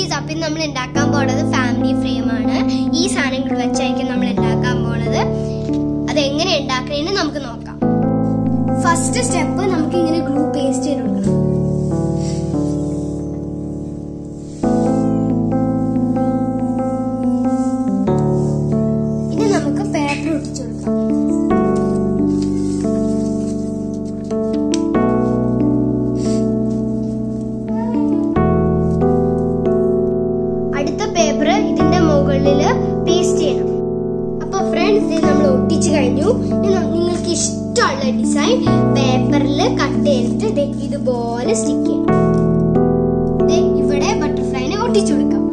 guys അപ്പം ഇന്ന് നമ്മൾ ഉണ്ടാക്കാൻ പോണത് ഫാമിലി ഫ്രെയിം ആണ് ഈ സാധനങ്ങൾ വെച്ചായിരിക്കും നമ്മൾ ഉണ്ടാക്കാൻ പോണത് അത് എങ്ങനെ ഉണ്ടാക്കണേന്ന് നമുക്ക് നോക്കാം ഫസ്റ്റ് സ്റ്റെപ്പ് നമുക്ക് ഇങ്ങനെ ഗ്ലൂ പേസ്റ്റ് ചെയ്ത് കൊടുക്കണം ഇനി നമുക്ക് പേപ്പർ ഒട്ടിച്ചു കൊടുക്കാം അടുത്ത പേപ്പർ ഇതിന്റെ മുകളിൽ പേസ്റ്റ് ചെയ്യണം അപ്പൊ ഫ്രണ്ട്സ് ഇത് നമ്മൾ ഒട്ടിച്ചു കഴിഞ്ഞു ഇനി ന- നിങ്ങൾക്ക് ഇഷ്ടമുള്ള ഡിസൈൻ പേപ്പറിൽ കട്ട് ചെയ്തിട്ട് ദേ ഇതുപോലെ സ്റ്റിക്ക് ചെയ്യണം ദേ ഇവിടെ ബട്ടർഫ്ലൈനെ ഒട്ടിച്ചു കൊടുക്കാം